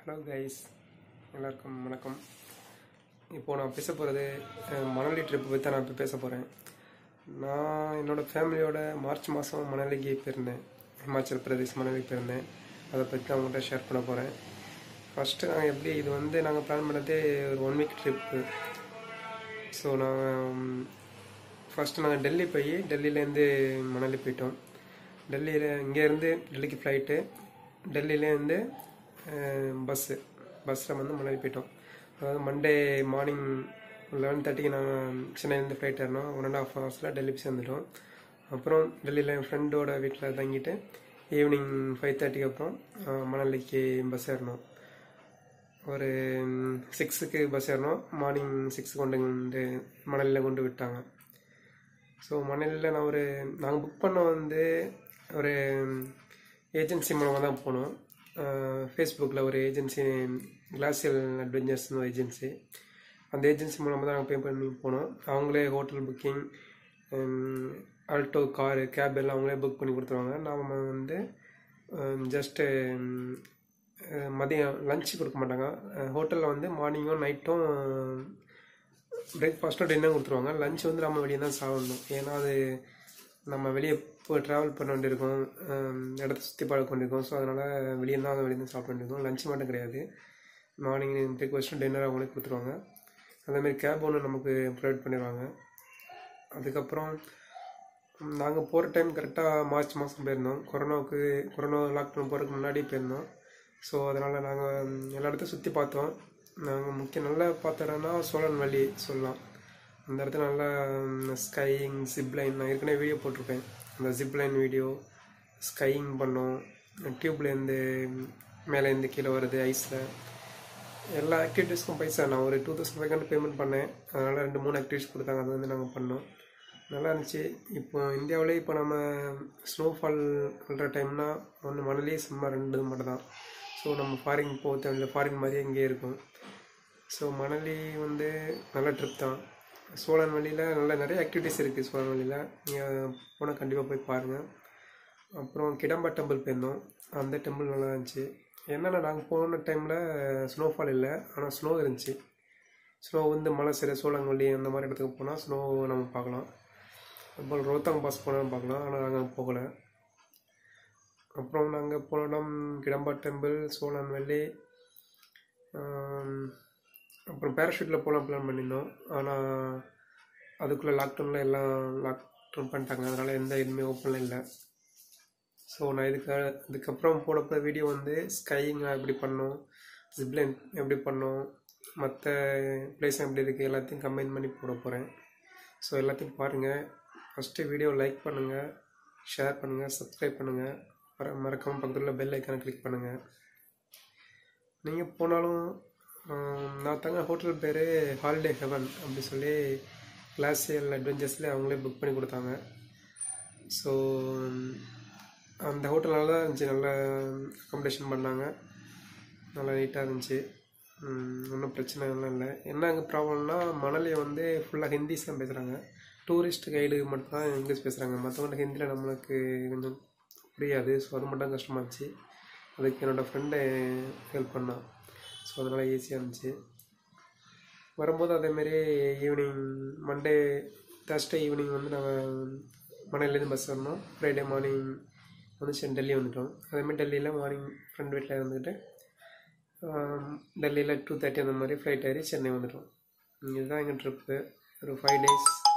hello guys எல்லாருக்கும் வணக்கம் இப்போது நான் பேச போகிறது மணலி ட்ரிப் பற்றி நான் இப்போ பேச போகிறேன் நான் என்னோடய ஃபேமிலியோட மார்ச் மாதம் மணலிக்கு போயிருந்தேன் ஹிமாச்சல் பிரதேஷ் மணலிக்கு போயிருந்தேன் அதை பற்றி நான் உங்கள்கிட்ட ஷேர் பண்ண போகிறேன் ஃபஸ்ட்டு நாங்கள் எப்படி இது வந்து நாங்கள் பிளான் பண்ணதே ஒரு ஒன் வீக் ட்ரிப்பு ஸோ நாங்கள் ஃபஸ்ட்டு நாங்கள் டெல்லி போய் டெல்லியிலேருந்து மணலி போயிட்டோம் டெல்லியில் இங்கேருந்து டெல்லிக்கு ஃப்ளைட்டு டெல்லியிலேருந்து பஸ்ஸு பஸ்ஸில் வந்து மணலி போயிட்டோம் அதாவது மண்டே மார்னிங் லெவன் தேர்ட்டிக்கு நாங்கள் சென்னையிலேருந்து ஃப்ளைட் ஏறினோம் ஒன் அண்ட் ஆஃப் ஹவர்ஸில் டெல்லி போய் சேர்ந்துட்டோம் அப்புறம் டெல்லியில் என் ஃப்ரெண்டோட வீட்டில் தங்கிட்டு ஈவினிங் ஃபைவ் தேர்ட்டிக்கு அப்புறம் அஹ், மணலிக்கு பஸ் ஏறினோம் ஒரு சிக்ஸுக்கு பஸ் ஏறினோம் மார்னிங் சிக்ஸ் கொண்டு வந்து மணலியில் கொண்டு விட்டாங்க ஸோ மணலியில் நான் ஒரு நாங்கள் புக் பண்ண வந்து ஒரு ஏஜென்சி மூலமாக தான் போனோம் ஃபேஸ்புக்கில் ஒரு ஏஜென்சி கிளாசியல் அட்வென்ச்சர்ஸ்னு ஒரு ஏஜென்சி அந்த ஏஜென்சி மூலமாக தான் நாங்கள் பே பண்ணி போனோம் அவங்களே hotel booking Alto car cab எல்லாம் அவங்களே புக் பண்ணி கொடுத்துருவாங்க நாம் வந்து ஜஸ்ட்டு மதியம் லஞ்ச் கொடுக்க மாட்டாங்க ஹோட்டலில் வந்து மார்னிங்கும் நைட்டும் பிரேக்ஃபாஸ்ட்டும் டின்னர் கொடுத்துருவாங்க லஞ்ச் வந்து நம்ம வெளியே தான் சாப்பிடணும் ஏன்னா அது நம்ம வெளியே போய் ட்ராவல் பண்ண வேண்டியிருக்கும் ஹம், இடத்த சுற்றி பார்க்க வேண்டியிருக்கும் ஸோ அதனால் வெளியே தான் வெளியே தான் சாப்பிட வேண்டியிருக்கும் லஞ்ச் மட்டும் கிடையாது மார்னிங் பிரேக்ஃபாஸ்ட்டும் டின்னர் அவங்களே கொடுத்துருவாங்க அதேமாதிரி கேப் ஒன்று நமக்கு ப்ரொவைட் பண்ணிடுவாங்க அதுக்கப்புறம் நாங்கள் போகிற டைம் கரெக்டாக மார்ச் மாதம் போயிருந்தோம் கொரோனாவுக்கு கொரோனா லாக்டவுன் போகிறதுக்கு முன்னாடி போயிருந்தோம் ஸோ அதனால் நாங்கள் எல்லா இடத்தையும் சுற்றி பார்த்தோம் நாங்கள் முக்கிய நல்லா பார்த்த இடம்னா சோழன் வழி சொல்லலாம் அந்த இடத்துல நல்லா ஸ்கையிங் ஜிப்லைன் நான் ஏற்கனவே வீடியோ போட்டிருப்பேன் அந்த ஜிப்லைன் வீடியோ ஸ்கையிங் பண்ணோம் டியூப்லேருந்து மேலேருந்து கீழே வருது ஐஸில் எல்லா ஆக்டிவிட்டீஸ்க்கும் பைசா நான் ஒரு two thousand five hundred payment பண்ணேன் அதனால் ரெண்டு மூணு ஆக்டிவிட்டிஸ் கொடுத்தாங்க அது வந்து நாங்கள் பண்ணோம் நல்லா இருந்துச்சு இப்போ இந்தியாவிலே இப்போ நம்ம ஸ்னோஃபால் பண்ணுற டைம்னா ஒன்று மணலி சும்மா ரெண்டு மட்டும் தான் ஸோ நம்ம ஃபாரின் போக தேவையில்ல ஃபாரின் மாதிரியே இங்கேயே இருக்கும் ஸோ மணலி வந்து நல்ல ட்ரிப் தான் சோழன் வழியில் நல்ல நிறைய ஆக்டிவிட்டீஸ் இருக்குது சோழன் வழியில் நீங்கள் போனால் கண்டிப்பாக போய் பாருங்கள் அப்புறம் கிடம்பா டெம்பிள் போயிருந்தோம் அந்த டெம்பிள் நல்லா இருந்துச்சு என்னென்னா நாங்கள் போன டைமில் ஸ்னோஃபால் இல்லை ஆனால் ஸ்னோ இருந்துச்சு ஸ்னோ வந்து மலை சிறை சோளங்கொல்லி அந்த மாதிரி இடத்துக்கு போனால் ஸ்னோ நம்ம பார்க்கலாம் அப்புறம் ரோத்தாங் பாஸ் போனால் பார்க்கலாம் ஆனால் நாங்கள் போகலை அப்புறம் நாங்கள் போன இடம் கிடம்பா டெம்பிள் சோழன் வெள்ளி அப்புறம் பேராஷூட்டில் போகலாம் பிளான் பண்ணியிருந்தோம் ஆனால் அதுக்குள்ளே லாக்டவுனில் எல்லாம் லாக்டவுன் பண்ணிட்டாங்க அதனால் எந்த இதுவுமே ஓப்பனில் இல்லை ஸோ நான் இதுக்கு அதுக்கப்புறம் போடப்போ வீடியோ வந்து ஸ்கையிங் எப்படி பண்ணோம் ஜிப்லைன் எப்படி பண்ணோம் மற்ற பிளேஸ் எப்படி இருக்குது எல்லாத்தையும் கம்பைன் பண்ணி போட போகிறேன் ஸோ எல்லாத்தையும் பாருங்கள் ஃபஸ்ட்டு வீடியோ லைக் பண்ணுங்கள் ஷேர் பண்ணுங்கள் சப்ஸ்கிரைப் பண்ணுங்கள் மற மறக்காமல் பக்கத்தில் உள்ள பெல் ஐக்கானை கிளிக் பண்ணுங்கள் நீங்கள் போனாலும் ஆம், நான் தங்க ஹோட்டல் பேர் ஹாலிடே ஹெவன் அப்படி சொல்லி கிளாசியல் அட்வென்ச்சர்ஸில் அவங்களே புக் பண்ணி கொடுத்தாங்க ஸோ அந்த ஹோட்டல் நல்லா தான் இருந்துச்சு நல்லா அக்காமடேஷன் பண்ணாங்க நல்லா நீட்டாக இருந்துச்சு ஒன்றும் பிரச்சனை எல்லாம் இல்லை என்ன அங்கே ப்ராப்ளம்னா மணலி வந்து ஃபுல்லாக ஹிந்திஸ் தான் பேசுகிறாங்க டூரிஸ்ட் கைடு மட்டும் தான் இங்கிலீஷ் பேசுகிறாங்க மற்றவங்க ஹிந்தியில் நம்மளுக்கு கொஞ்சம் புரியாது ஸோ அது மட்டும் கஷ்டமாக இருந்துச்சு அதுக்கு என்னோடய ஃப்ரெண்டு ஹெல்ப் பண்ணான் ஸோ அதனால் ஈஸியாக இருந்துச்சு வரும்போது அதேமாரி ஈவினிங் மண்டே தேர்ஸ்டே ஈவினிங் வந்து நாங்கள் மணலிலேருந்து பஸ் வரணும் ஃப்ரைடே மார்னிங் வந்து சென் டெல்லி வந்துட்டோம் அதேமாதிரி டெல்லியில் மார்னிங் ஃப்ரெண்ட் வீட்டில் இருந்துக்கிட்டு டெல்லியில் டூ தேர்ட்டி அந்த மாதிரி ஃப்ளைட் ஏறி சென்னை வந்துட்டோம் இதுதான் எங்கள் ட்ரிப்பு ஒரு ஃபைவ் டேஸ்